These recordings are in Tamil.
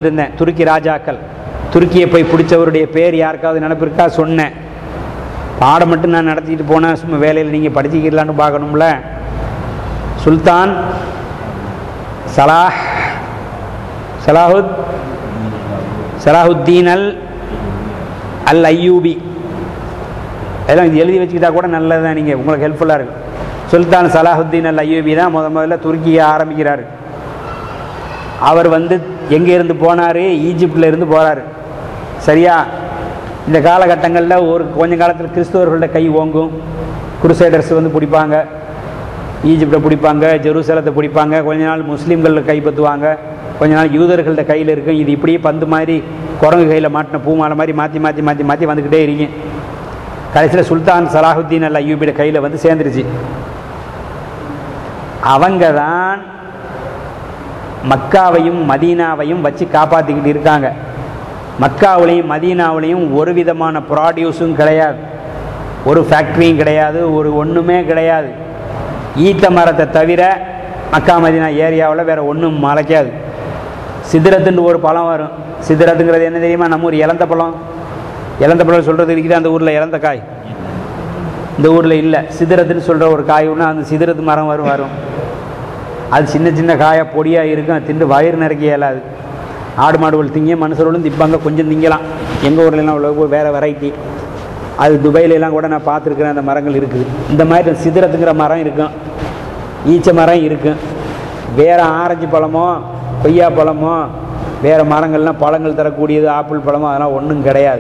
இருந்தேன் துருக்கி ராஜாக்கள் துருக்கியை போய் பிடிச்சவருடைய பேர் யாருக்காவது நினப்பிருக்கா சொன்னேன் பாடம் மட்டும் நான் நடத்திட்டு போனேன் சும்மா வேலையில் நீங்கள் படிச்சுக்கலான்னு பார்க்கணும்ல சுல்தான் சலாஹ் சலாஹுத் சலாஹுத்தீன் அல் அல் ஐயூபி அதெல்லாம் இது எழுதி வச்சுக்கிட்டா கூட நல்லது தான் நீங்கள் உங்களுக்கு ஹெல்ப்ஃபுல்லாக இருக்கும் சுல்தான் சலாஹுத்தீன் அல் ஐயூபி தான் முத முதல்ல துருக்கியை ஆரம்பிக்கிறார் அவர் வந்து எங்கே இருந்து போனார் ஈஜிப்டில் இருந்து போகிறாரு சரியா இந்த காலகட்டங்களில் ஒரு கொஞ்ச காலத்தில் கிறிஸ்தவர்களோட கை ஓங்கும் குருசைடர்ஸ் வந்து பிடிப்பாங்க ஈஜிப்டை பிடிப்பாங்க ஜெருசலத்தை பிடிப்பாங்க கொஞ்ச நாள் முஸ்லீம்களில் கைப்பற்றுவாங்க கொஞ்ச நாள் யூதர்கள்ட கையில் இருக்கும் இது இப்படியே பந்து மாதிரி குரங்கு கையில் மாட்டின பூமாலை மாதிரி மாற்றி மாற்றி மாற்றி மாற்றி வந்துக்கிட்டே இருக்கீங்க கடைசியில் சுல்தான் சலாஹுத்தீன் அல் ஐயூபியோட கையில் வந்து சேர்ந்துருச்சு அவங்க தான் மக்காவையும் மதீனாவையும் வச்சு காப்பாற்றிக்கிட்டு இருக்காங்க மக்காவிலையும் மதீனாவிலையும் ஒரு விதமான ப்ராடியூஸும் கிடையாது ஒரு ஃபேக்ட்ரியும் கிடையாது ஒரு ஒன்றுமே கிடையாது ஈத்த மரத்தை தவிர மக்கா மதீனா ஏரியாவில் வேறு ஒன்றும் மலைக்காது சித்திரத்துன்னு ஒரு பழம் வரும் சித்திரத்துங்கிறது என்ன தெரியுமா நம்ம ஊர் இலந்த பழம் இலந்த பழம் சொல்கிறது இருக்குது அந்த ஊரில் இலந்த காய் இந்த ஊரில் இல்லை சித்திரத்துன்னு சொல்கிற ஒரு காய் ஒன்று அந்த சித்திரத்து மரம் வரும் வரும் அது சின்ன சின்ன காயாக பொடியாக இருக்கும் அது திண்டு வயிறு நிறைக்க இயலாது ஆடு மாடுகள் திங்க மனுஷர்களும் திப்பாங்க கொஞ்சம் திங்கலாம் எங்கள் ஊர்லலாம் உள்ள வேறு வெரைட்டி அது துபாயிலெலாம் கூட நான் பார்த்துருக்குறேன் அந்த மரங்கள் இருக்குது இந்த மாதிரி சிதிரத்துங்கிற மரம் இருக்கும் ஈச்ச மரம் இருக்கும் வேறு ஆரஞ்சு பழமோ கொய்யா பழமோ வேறு மரங்கள்லாம் பழங்கள் தரக்கூடியது ஆப்பிள் பழமோ அதெல்லாம் ஒன்றும் கிடையாது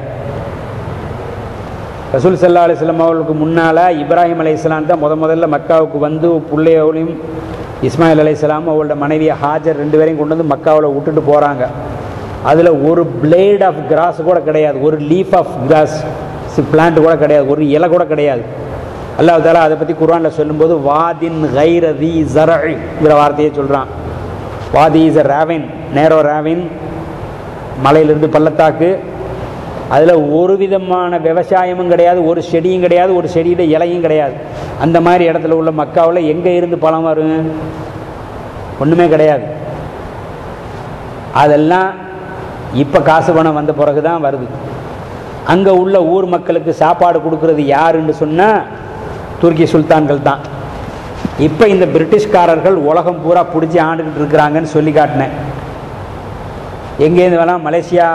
ரசூல் சல்லா அலிஸ்லாம் அவர்களுக்கு முன்னால் இப்ராஹிம் அலையாம் தான் முத முதல்ல மக்காவுக்கு வந்து பிள்ளையோடையும் இஸ்மாயில் அலையாம் அவங்களோட மனைவி ஹாஜர் ரெண்டு பேரையும் கொண்டு வந்து மக்காவில் விட்டுட்டு போகிறாங்க அதில் ஒரு பிளேட் ஆஃப் கிராஸ் கூட கிடையாது ஒரு லீஃப் ஆஃப் கிராஸ் பிளான்ட் கூட கிடையாது ஒரு இலை கூட கிடையாது அல்லாஹ் தாலா அதை பற்றி குர்ஆனில் சொல்லும்போது வாதின் கைர தி ஜரங்கிற வார்த்தையை சொல்கிறான் வாதி is a ravine narrow ravine மலையிலிருந்து பள்ளத்தாக்கு அதில் ஒரு விதமான விவசாயமும் கிடையாது ஒரு செடியும் கிடையாது ஒரு செடியோட இலையும் கிடையாது அந்த மாதிரி இடத்துல உள்ள மக்காவில் எங்கே இருந்து பழம் வரும் ஒன்றுமே கிடையாது அதெல்லாம் இப்போ காசு பணம் வந்த பிறகு தான் வருது அங்கே உள்ள ஊர் மக்களுக்கு சாப்பாடு கொடுக்கறது யாருன்னு சொன்னால் துருக்கி சுல்தான்கள் தான் இப்போ இந்த பிரிட்டிஷ்காரர்கள் உலகம் பூரா பிடிச்சி ஆண்டுக்கிட்டு இருக்கிறாங்கன்னு சொல்லி காட்டினேன் எங்கேருந்து வேணால் Malaysia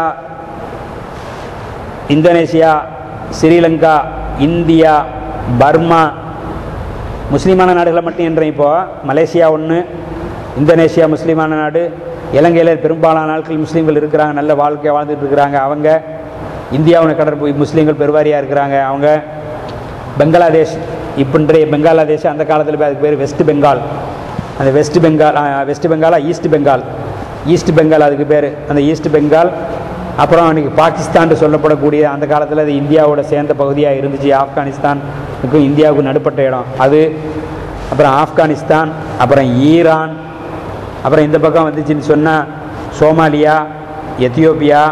Indonesia Sri Lanka India Burma முஸ்லீமான நாடுகளை மட்டும் என்றேன் இப்போது மலேசியா ஒன்று இந்தோனேசியா முஸ்லீமான நாடு இலங்கையில் பெரும்பாலான நாட்கள் முஸ்லீம்கள் இருக்கிறாங்க நல்ல வாழ்க்கையை வாழ்ந்துட்டு இருக்கிறாங்க அவங்க இந்தியாவில் கடற்பு முஸ்லீம்கள் பெருவாரியாக இருக்கிறாங்க அவங்க பெங்களாதேஷ் இப்போ இன்றைய பெங்காலாதேஷ் அந்த காலத்தில் அதுக்கு பேர் வெஸ்ட் பெங்கால் அந்த வெஸ்ட் பெங்கால் ஆ, வெஸ்ட் பெங்காலா ஈஸ்ட் பெங்கால் ஈஸ்ட் பெங்கால் அதுக்கு பேர் அந்த ஈஸ்ட் பெங்கால் அப்புறம் அன்றைக்கி பாகிஸ்தான் சொல்லப்படக்கூடிய அந்த காலத்தில் அது இந்தியாவோட சேர்ந்த பகுதியாக இருந்துச்சு ஆப்கானிஸ்தானுக்கும் இந்தியாவுக்கும் நடுப்பட்ட இடம் அது அப்புறம் ஆப்கானிஸ்தான் அப்புறம் ஈரான் அப்புறம் இந்த பக்கம் வந்துச்சுன்னு சொன்னால் சோமாலியா எத்தியோப்பியா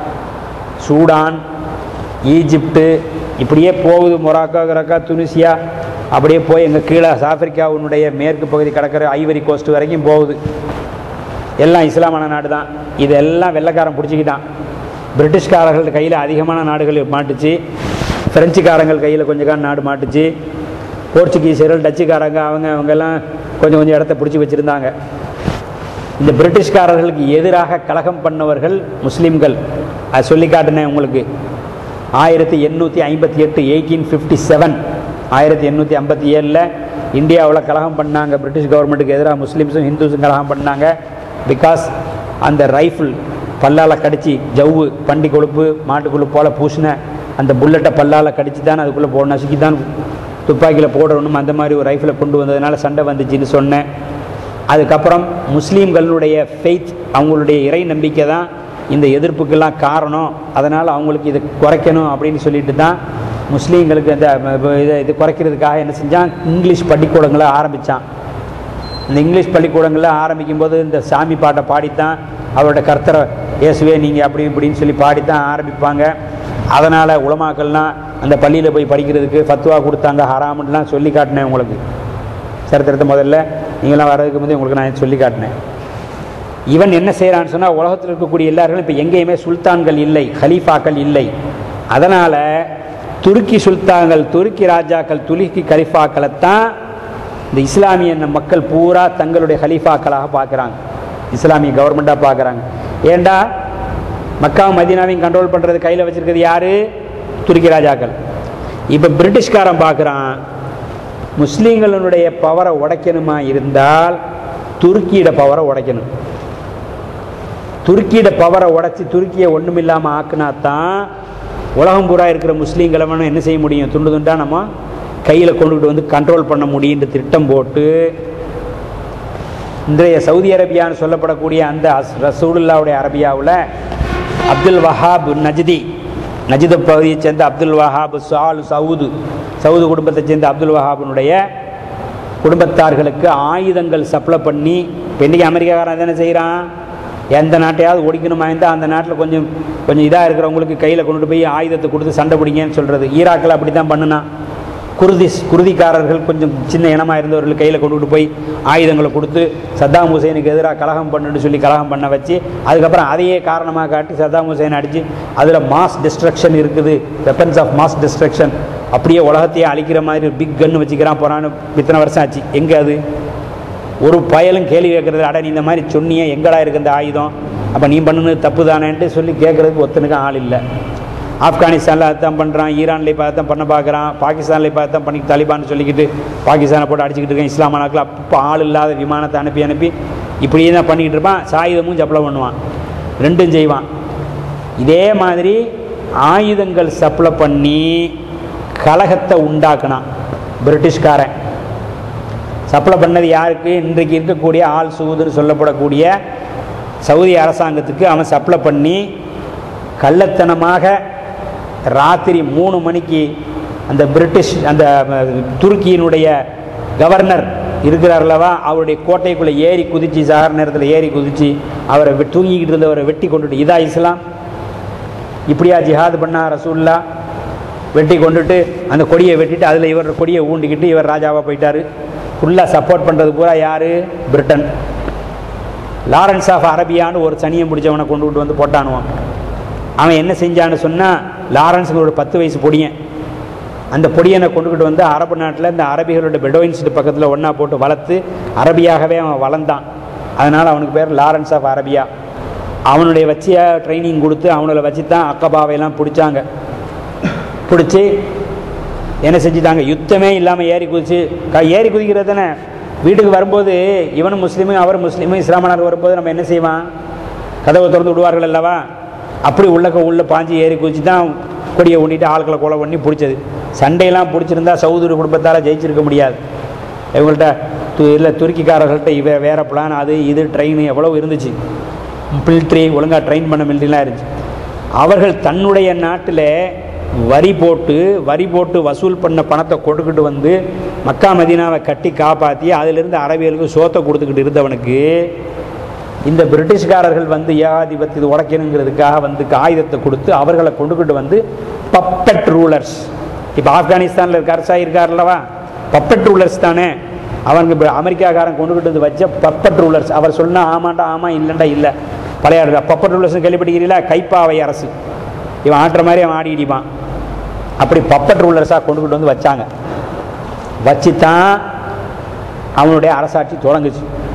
சூடான் ஈஜிப்டு இப்படியே போகுது மொராக்கோ கிரக்கா துனிசியா அப்படியே போய் எங்கள் கீழே ஆப்பிரிக்காவினுடைய மேற்கு பகுதி கடற்கரை ஐவரி கோஸ்ட் வரைக்கும் போகுது எல்லாம் இஸ்லாமான நாடு தான் இதெல்லாம் வெள்ளைக்காரன் பிடிச்சிக்கிட்டான் பிரிட்டிஷ்காரர்கள் கையில் அதிகமான நாடுகள் மாட்டுச்சு பிரெஞ்சுக்காரங்கள் கையில் கொஞ்சம் காலம் நாடு மாட்டுச்சு போர்ச்சுகீசியர்கள் டச்சுக்காரங்க அவங்க அவங்கெல்லாம் கொஞ்சம் கொஞ்சம் இடத்த பிடிச்சி வச்சுருந்தாங்க இந்த பிரிட்டிஷ்காரர்களுக்கு எதிராக கலகம் பண்ணவர்கள் முஸ்லீம்கள் அது சொல்லி காட்டினேன் உங்களுக்கு ஆயிரத்தி எண்ணூற்றி ஐம்பத்தி எட்டு எயிட்டீன் ஃபிஃப்டி செவன் ஆயிரத்தி எண்ணூற்றி ஐம்பத்தி ஏழில் இந்தியாவில் கலகம் பண்ணாங்க பிரிட்டிஷ் கவர்மெண்ட்டுக்கு எதிராக முஸ்லீம்ஸும் ஹிந்துஸும் கலகம் பண்ணாங்க பிகாஸ் அந்த ரைஃபிள் பல்லால் கடிச்சு ஜவ்வு பண்டி கொழுப்பு மாட்டு கொழுப்பு போல் பூசின அந்த புல்லட்டை பல்லால் கடிச்சு தான் அதுக்குள்ளே போட நசுக்கி தான் துப்பாக்கியில் போடணும் அந்த மாதிரி ஒரு ரைஃபிளை கொண்டு வந்ததுனால சண்டை வந்துச்சுன்னு சொன்னேன் அதுக்கப்புறம் முஸ்லீம்களுடைய ஃபெய்த் அவங்களுடைய இறை நம்பிக்கை தான் இந்த எதிர்ப்புக்கெல்லாம் காரணம் அதனால் அவங்களுக்கு இதை குறைக்கணும் அப்படின்னு சொல்லிட்டு தான் முஸ்லீம்களுக்கு இந்த இதை இது குறைக்கிறதுக்காக என்ன செஞ்சான் இங்கிலீஷ் பள்ளிக்கூடங்களை ஆரம்பித்தான் இந்த இங்கிலீஷ் பள்ளிக்கூடங்களில் ஆரம்பிக்கும் போது இந்த சாமி பாட்டை பாடித்தான் அவரோட கர்த்தரை இயேசுவே நீங்கள் அப்படி இப்படின்னு சொல்லி பாடித்தான் ஆரம்பிப்பாங்க அதனால் உலமாக்கள்லாம் அந்த பள்ளியில் போய் படிக்கிறதுக்கு ஃபத்வா கொடுத்தாங்க ஹராமுன்னுலாம் சொல்லி காட்டினேன் உங்களுக்கு சரித்திரத்தை முதல்ல நீங்களாம் வர்றதுக்கு முந்தைய உங்களுக்கு நான் சொல்லி காட்டினேன் இவன் என்ன செய்கிறான்னு சொன்னால் உலகத்தில் இருக்கக்கூடிய எல்லார்களும் இப்போ எங்கேயுமே சுல்தான்கள் இல்லை ஹலீஃபாக்கள் இல்லை அதனால் துருக்கி சுல்தான்கள் துருக்கி ராஜாக்கள் துருக்கி கலிஃபாக்களைத்தான் இந்த இஸ்லாமிய மக்கள் பூரா தங்களுடைய ஹலீஃபாக்களாக பார்க்குறாங்க இஸ்லாமிய கவர்மெண்ட்டாக பார்க்குறாங்க ஏண்டா மக்கா மதீனாவையும் கண்ட்ரோல் பண்ணுறது கையில் வச்சிருக்கிறது யாரு துருக்கி ராஜாக்கள் இப்போ பிரிட்டிஷ்காரன் பார்க்குறான் முஸ்லீம்களுடைய பவரை உடைக்கணுமா இருந்தால் துருக்கியோட பவரை உடைக்கணும் துருக்கியோட பவரை உடைச்சி துருக்கியை ஒன்றும் இல்லாமல் ஆக்குனா தான் உலகம் பூரா இருக்கிற முஸ்லீம்களை வேணும் என்ன செய்ய முடியும் துண்டு துண்டா நம்ம கையில் கொண்டுகிட்டு வந்து கண்ட்ரோல் பண்ண முடியுன்ற திட்டம் போட்டு இன்றைய சவுதி அரேபியான்னு சொல்லப்படக்கூடிய அந்த அஸ்- ரசூலுல்லாவுடைய அரபியாவில் அப்துல் வஹாப் நஜ்தி நஜித் பகுதியைச் சேர்ந்த அப்துல் வஹாப் சால் சவுது சவுது குடும்பத்தைச் சேர்ந்த அப்துல் வஹாபினுடைய குடும்பத்தார்களுக்கு ஆயுதங்கள் சப்ளை பண்ணி இப்போ இன்றைக்கி அமெரிக்காக்காரன் தானே செய்கிறான் எந்த நாட்டையாவது ஒடிக்கணுமா இருந்தால் அந்த நாட்டில் கொஞ்சம் கொஞ்சம் இதாக இருக்கிறவங்களுக்கு கையில் கொண்டு போய் ஆயுதத்தை கொடுத்து சண்டை பிடிங்கன்னு சொல்கிறது ஈராக்கில் அப்படி தான் பண்ணுனான் குருதிஸ் குருதிக்காரர்கள் கொஞ்சம் சின்ன இனமாக இருந்தவர்கள் கையில் கொண்டுகிட்டு போய் ஆயுதங்களை கொடுத்து சத்தாம் ஹுசைனுக்கு எதிராக கலகம் பண்ணுன்னு சொல்லி கலகம் பண்ண வச்சு அதுக்கப்புறம் அதையே காரணமாக காட்டி சத்தாம் ஹுசைன் அடித்து அதில் மாஸ் டிஸ்ட்ரக்ஷன் இருக்குது வெப்பன்ஸ் ஆஃப் மாஸ் டிஸ்ட்ரக்ஷன் அப்படியே உலகத்தையே அழிக்கிற மாதிரி பிக் கன்று வச்சுக்கிறான் போகிறான்னு இத்தனை வருஷம் ஆச்சு எங்கே அது ஒரு பயலும் கேள்வி கேட்கறது அட நீ இந்த மாதிரி சொன்னியே எங்கடா இருக்கு இந்த ஆயுதம் அப்போ நீ பண்ணுனது தப்பு தானேன்ட்டு சொல்லி கேட்குறதுக்கு ஒருத்தனுக்கும் ஆள் இல்லை ஆப்கானிஸ்தானில் அதான் பண்ணுறான் ஈரான்லேயும் பார்த்தான் பண்ண பார்க்குறான் பாகிஸ்தான்லேயும் பார்த்தான் பண்ணி தாலிபான் சொல்லிக்கிட்டு பாகிஸ்தானை போட்டு அடிச்சுக்கிட்டு இருக்கேன் இஸ்லாமானாக்கில் அப்போ ஆள் இல்லாத விமானத்தை அனுப்பி அனுப்பி இப்படியே தான் பண்ணிக்கிட்டு இருப்பான் சாயுதமும் சப்ளை பண்ணுவான் ரெண்டும் செய்வான் இதே மாதிரி ஆயுதங்கள் சப்ளை பண்ணி கலகத்தை உண்டாக்குனான் பிரிட்டிஷ்காரன் சப்ளை பண்ணது யாருக்கு இன்றைக்கு இருக்கக்கூடிய ஆள் சூதுன்னு சொல்லப்படக்கூடிய சவுதி அரசாங்கத்துக்கு அவன் சப்ளை பண்ணி கள்ளத்தனமாக ராத்திரி மூணு மணிக்கு அந்த பிரிட்டிஷ் அந்த அஹ், துருக்கியினுடைய கவர்னர் இருக்கிறார்லவா அவருடைய கோட்டைக்குள்ளே ஏறி குதிச்சு சாகர நேரத்தில் ஏறி குதிச்சு அவரை வெ- தூங்கிக்கிட்டு இருந்தவரை வெட்டி கொண்டுட்டு இதா இஸ்லாம் இப்படியா ஜிஹாத் பண்ணா ரசூல்லா வெட்டி கொண்டுட்டு அந்த கொடியை வெட்டிட்டு அதில் இவர் கொடியை ஊண்டிக்கிட்டு இவர் ராஜாவாக போயிட்டாரு ஃபுல்லாக சப்போர்ட் பண்ணுறது பூரா யார் பிரிட்டன் லாரன்ஸ் ஆஃப் அரபியான்னு ஒரு சனியை பிடிச்சவனை கொண்டுகிட்டு வந்து போட்டானுவான் அவன் என்ன செஞ்சான்னு சொன்னால் லாரன்ஸுங்களோட பத்து வயசு பொடியன் அந்த பொடியனை கொண்டுக்கிட்டு வந்து அரபு நாட்டில் இந்த அரபிகளோட பெடோயின்ஸ் பக்கத்தில் ஒன்றா போட்டு வளர்த்து அரபியாகவே அவன் வளர்ந்தான் அதனால் அவனுக்கு பேர் லாரன்ஸ் ஆஃப் அரபியா அவனுடைய வச்சு ட்ரைனிங் கொடுத்து அவனை வச்சு தான் அக்கபாவையெல்லாம் பிடிச்சாங்க பிடிச்சி என்ன செஞ்சுட்டாங்க யுத்தமே இல்லாமல் ஏறி குதிச்சு க- ஏறி குதிக்கிறது தானே வீட்டுக்கு வரும்போது இவனும் முஸ்லீமும் அவர் முஸ்லீமும் இஸ்லாமனார் வரும்போது நம்ம என்ன செய்வான் கதவை திறந்து விடுவார்கள் அல்லவா அப்படி உள்ளக்க உள்ள பாஞ்சு ஏறி குதிச்சு தான் கொடியை ஊண்டிட்டு ஆட்களை கொலை பண்ணி பிடிச்சது சண்டையெல்லாம் பிடிச்சிருந்தா சவுதூர் குடும்பத்தால் ஜெயிச்சிருக்க முடியாது இவங்கள்ட்ட து இல்லை துருக்கிக்காரர்கள்ட்ட இவ வேற பிளான் அது இது ட்ரெயின் எவ்வளவு இருந்துச்சு மிலிட்ரி ஒழுங்காக ட்ரெயின் பண்ண மிலிட்ரிலாம் இருந்துச்சு அவர்கள் தன்னுடைய நாட்டில் வரி போட்டு வரி போட்டு வசூல் பண்ண பணத்தை கொடுக்கிட்டு வந்து மக்கா மதீனாவை கட்டி காப்பாற்றி அதிலிருந்து அரபியலுக்கு சோத்தை கொடுத்துக்கிட்டு இருந்தவனுக்கு இந்த பிரிட்டிஷ்காரர்கள் வந்து ஏகாதிபத்தியத்தை உடைக்கணுங்கிறதுக்காக வந்து ஆயுதத்தை கொடுத்து அவர்களை கொண்டுக்கிட்டு வந்து பப்பட் ரூலர்ஸ் இப்போ ஆப்கானிஸ்தானில் இருக்கார் இருக்கார்லவா பப்பட் ரூலர்ஸ் தானே அவங்க இப்ப அமெரிக்காக்காரன் கொண்டுகிட்டு வந்து வச்ச பப்பட் ரூலர்ஸ் அவர் சொன்னா ஆமாண்டா ஆமா இல்லைண்டா இல்லை பழைய பப்பட் ரூலர்ஸ் கேள்விப்பட்டிருக்கிறீங்களா கைப்பாவை அரசு இவன் ஆட்டுற மாதிரி அவன் ஆடி இடிப்பான் அப்படி பப்பட் ரூலர்ஸாக கொண்டுகிட்டு வந்து வச்சாங்க வச்சு தான் அவனுடைய அரசாட்சி தொடங்குச்சு